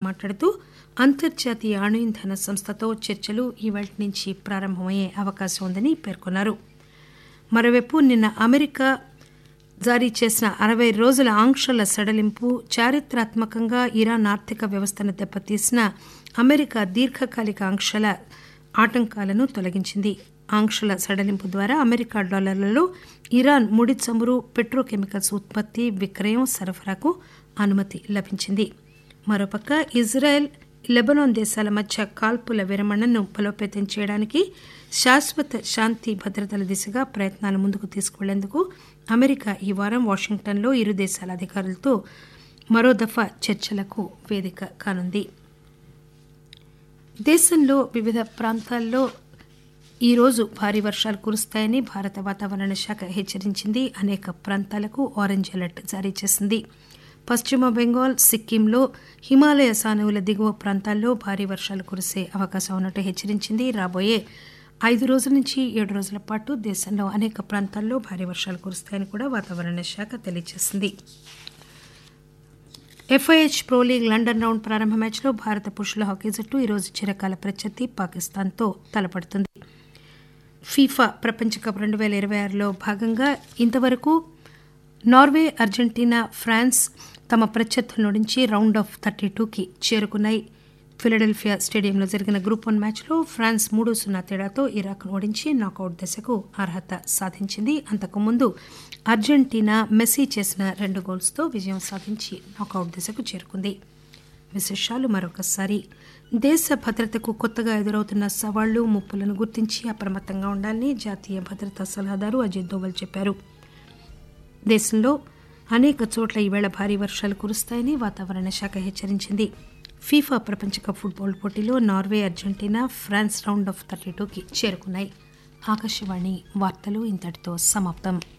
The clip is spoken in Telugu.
మాట్లాడుతూ అంతర్జాతీయ అణు ఇంధన సంస్థతో చర్చలు ఈవేళ నుంచి ప్రారంభమయ్యే అవకాశం ఉందని పేర్కొన్నారు మరోవైపు నిన్న అమెరికా జారీ చేసిన అరవై రోజుల ఆంక్షల సడలింపు చారిత్రాత్మకంగా ఇరాన్ ఆర్థిక వ్యవస్థను దెబ్బతీసిన అమెరికా దీర్ఘకాలిక ఆంక్షల ఆటంకాలను తొలగించింది ఆంక్షల సడలింపు ద్వారా అమెరికా డాలర్లలో ఇరాన్ ముడి చమురు పెట్రోకెమికల్స్ ఉత్పత్తి విక్రయం సరఫరాకు అనుమతి లభించింది మరోపక్క ఇజ్రాయెల్ లెబనాన్ దేశాల మధ్య కాల్పుల విరమణను బలోపేతం చేయడానికి శాశ్వత శాంతి భద్రతల దిశగా ప్రయత్నాలు ముందుకు తీసుకువెళ్లేందుకు అమెరికా ఈ వారం వాషింగ్టన్లో ఇరు దేశాల అధికారులతో మరో దఫా చర్చలకు వేదిక కానుంది దేశంలో వివిధ ప్రాంతాల్లో ఈరోజు భారీ వర్షాలు కురుస్తాయని భారత వాతావరణ శాఖ హెచ్చరించింది అనేక ప్రాంతాలకు ఆరెంజ్ అలర్ట్ జారీ చేసింది పశ్చిమ బెంగాల్ సిక్కింలో హిమాలయ సానువుల దిగువ ప్రాంతాల్లో భారీ వర్షాలు కురిసే అవకాశం ఉన్నట్టు హెచ్చరించింది రాబోయే ఐదు రోజుల నుంచి ఏడు రోజుల పాటు దేశంలో అనేక ప్రాంతాల్లో భారీ వర్షాలు కురుస్తాయని కూడా వాతావరణ శాఖ తెలియజేసింది FIH pro league London round ప్రారంభ మ్యాచ్లో భారత పురుషుల హాకీ జట్టు ఈరోజు చిరకాల ప్రత్యర్థి పాకిస్తాన్తో తలపడుతుంది ఫీఫా ప్రపంచ కప్ రెండు వేల ఇరవై ఆరులో భాగంగా ఇంతవరకు నార్వే అర్జెంటీనా ఫ్రాన్స్ తమ ప్రత్యర్థుల నుంచి రౌండ్ ఆఫ్ థర్టీ టూకి చేరుకున్నాయి ఫిలడెల్ఫియా స్టేడియంలో జరిగిన గ్రూప్ వన్ మ్యాచ్లో ఫ్రాన్స్ మూడు సున్నా తేడాతో ఇరాక్ను ఓడించి నాకౌట్ దశకు అర్హత సాధించింది అంతకుముందు అర్జెంటీనా మెస్సీ చేసిన రెండు గోల్స్తో విజయం సాధించి నాకౌట్ దశకు చేరుకుంది విశేషాలు మరొకసారి దేశ భద్రతకు కొత్తగా ఎదురవుతున్న సవాళ్లు ముప్పులను గుర్తించి అప్రమత్తంగా ఉండాలని జాతీయ భద్రతా సలహాదారు అజిత్ దోవల్ చెప్పారు దేశంలో అనేక చోట్ల ఈవేళ భారీ వర్షాలు కురుస్తాయని వాతావరణ శాఖ హెచ్చరించింది ఫీఫా ప్రపంచ కప్ ఫుట్బాల్ పోటీలో Norway Argentina France round of thirty టూకి చేరుకున్నాయి ఆకాశవాణి వార్తలు ఇంతటితో సమాప్తం